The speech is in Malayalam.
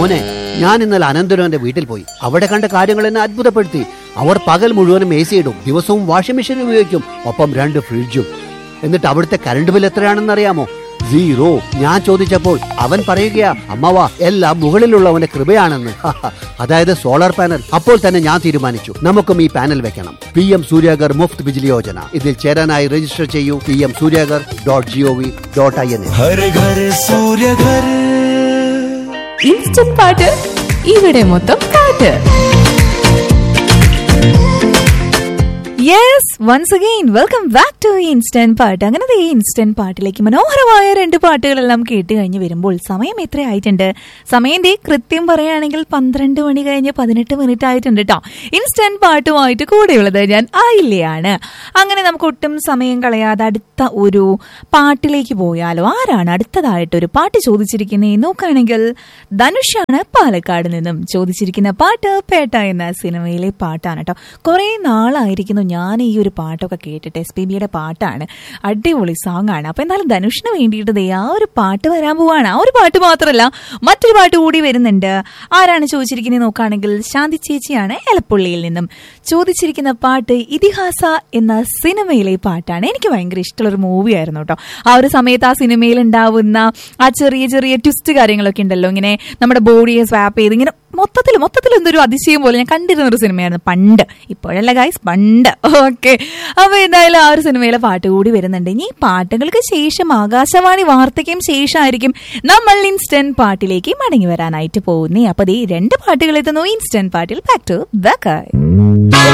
മോനെ ഞാൻ ഇന്നലെ അനന്തരവന്റെ വീട്ടിൽ പോയി അവിടെ കണ്ട കാര്യങ്ങൾ എന്നെ അത്ഭുതപ്പെടുത്തി അവർ പകൽ മുഴുവനും എ സി ഇടും ദിവസവും വാഷിംഗ് മെഷീൻ ഉപയോഗിക്കും ഒപ്പം രണ്ട് ഫ്രിഡ്ജും എന്നിട്ട് അവിടുത്തെ കറണ്ട് ബിൽ എത്രയാണെന്ന് അറിയാമോ സീറോ ഞാൻ ചോദിച്ചപ്പോൾ അവൻ പറയുകയാ അമ്മവ എല്ലാം മുകളിലുള്ളവന്റെ കൃപയാണെന്ന് അതായത് സോളാർ പാനൽ അപ്പോൾ തന്നെ ഞാൻ തീരുമാനിച്ചു നമുക്കും ഈ പാനൽ വെക്കണം പി എം സൂര്യാഗർ മുഫ്ത് ബിജിലി യോജന ഇതിൽ ചേരാനായി രജിസ്റ്റർ ചെയ്യൂ P M Suryaghar dot G O V dot I N Har Ghar Surya Ghar instant പാട്ട് ഇവിടെ മൊത്തം പാട്ട് yes once again welcome back to instant പാട്ട് അങ്ങനെ ദേ ഇൻസ്റ്റന്റ് പാട്ടിലേക്ക് മനോഹരമായ രണ്ട് പാട്ടുകളെല്ലാം കേട്ട് കഴിഞ്ഞ് വരുമ്പോൾ സമയം എത്ര ആയിട്ടുണ്ട് സമയം ദേ കൃത്യം പറയുകയാണെങ്കിൽ പന്ത്രണ്ട് മണി കഴിഞ്ഞ് പതിനെട്ട് മിനിറ്റ് ആയിട്ടുണ്ട് കേട്ടോ ഇൻസ്റ്റന്റ് പാട്ടുമായിട്ട് കൂടെയുള്ളത് ഞാൻ ആയില്ലയാണ് അങ്ങനെ നമുക്ക് ഒട്ടും സമയം കളയാതെ അടുത്ത ഒരു പാട്ടിലേക്ക് പോയാലോ ആരാണ് അടുത്തതായിട്ട് ഒരു പാട്ട് ചോദിച്ചിരിക്കുന്നത് നോക്കുകയാണെങ്കിൽ ധനുഷാണ് പാലക്കാട് നിന്നും ചോദിച്ചിരിക്കുന്ന പാട്ട് പേട്ട എന്ന സിനിമയിലെ പാട്ടാണ് കേട്ടോ കുറെ നാളായിരിക്കുന്നു ഞാൻ ഈ ഒരു പാട്ടൊക്കെ കേട്ടിട്ട് എസ് പി ബിയുടെ പാട്ടാണ് അടിപൊളി സോങ് ആണ് അപ്പൊ എന്നാലും ധനുഷിന് വേണ്ടിയിട്ട് ദേ ആ ഒരു പാട്ട് വരാൻ പോവാണ് ആ ഒരു പാട്ട് മാത്രമല്ല മറ്റൊരു പാട്ട് കൂടി വരുന്നുണ്ട് ആരാണ് ചോദിച്ചിരിക്കുന്നത് നോക്കുകയാണെങ്കിൽ ശാന്തി ചേച്ചിയാണ് എലപ്പുള്ളിയിൽ നിന്നും ചോദിച്ചിരിക്കുന്ന പാട്ട് ഇതിഹാസ എന്ന സിനിമയിലെ പാട്ടാണ് എനിക്ക് ഭയങ്കര ഇഷ്ടമുള്ള ഒരു മൂവി ആയിരുന്നു കേട്ടോ ആ ഒരു സമയത്ത് ആ സിനിമയിൽ ഉണ്ടാവുന്ന ആ ചെറിയ ചെറിയ ട്വിസ്റ്റ് കാര്യങ്ങളൊക്കെ ഉണ്ടല്ലോ ഇങ്ങനെ നമ്മുടെ ബോഡിയെ സ്വാപ്പ് ചെയ്ത് ഇങ്ങനെ മൊത്തത്തിൽ മൊത്തത്തിൽ എന്തൊരു അതിശയം പോലെ ഞാൻ കണ്ടിരുന്ന ഒരു സിനിമയായിരുന്നു പണ്ട് ഇപ്പോഴല്ല ഗൈസ് പണ്ട് ഓക്കെ അപ്പൊ എന്തായാലും ആ ഒരു സിനിമയിലെ പാട്ട് കൂടി വരുന്നുണ്ട് ഇനി ഈ പാട്ടുകൾക്ക് ശേഷം ആകാശവാണി വാർത്തയ്ക്കും ശേഷമായിരിക്കും നമ്മൾ ഇൻസ്റ്റന്റ് പാട്ടിലേക്ക് മടങ്ങി വരാനായിട്ട് പോകുന്നേ അപ്പൊ ഈ രണ്ട് പാട്ടുകൾ എത്തുന്നു ഇൻസ്റ്റന്റ് പാട്ടിൽ ബാക്ക് ടു ബാക്ക്